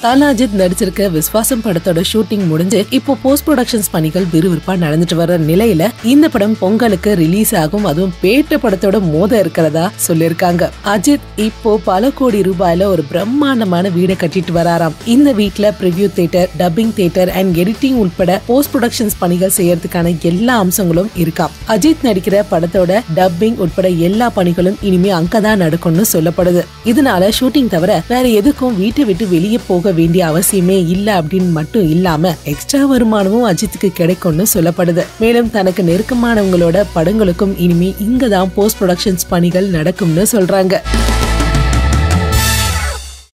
தல அஜித் நடிச்சிருக்க விஸ்வாசம் படத்தோட ஷூட்டிங் முடிஞ்சு இப்போ போஸ்ட் ப்ரொடக்ஷன்ஸ் பணிகள் விறுவிறுப்பா நடந்துட்டு வர நிலையில இந்த படம் பொங்கலுக்கு ரிலீஸ் ஆகும் அதுவும் பேட்ட படத்தோட மோத இருக்கிறதா சொல்லிருக்காங்க அஜித் இப்போ பல கோடி ரூபாயில ஒரு பிரம்மாண்டமான வீடை கட்டிட்டு வராராம் இந்த வீட்ல preview theatre dubbing theatre and editing உட்பட போஸ்ட் ப்ரொடக்ஷன்ஸ் பணிகள் செய்யறதுக்கான எல்லா அம்சங்களும் இருக்காம் அஜித் நடிக்கிற படத்தோட டப்பிங் உட்பட எல்லா பணிகளும் இனிமே அங்கதான் நடக்கும்னு சொல்லப்படுது இதனால ஷூட்டிங் தவிர வேற எதுக்கும் வீட்டை விட்டு வெளியே போக வேண்டிய அவசியமே இல்ல அப்படின்னு மட்டும் இல்லாம எக்ஸ்ட்ரா வருமானமும் அஜித்துக்கு கிடைக்கும்னு சொல்லப்படுது மேலும் தனக்கு நெருக்கமானவங்களோட படங்களுக்கும் இனிமே இங்கதான் போஸ்ட் ப்ரொடக்ஷன்ஸ் பணிகள் நடக்கும்னு சொல்றாங்க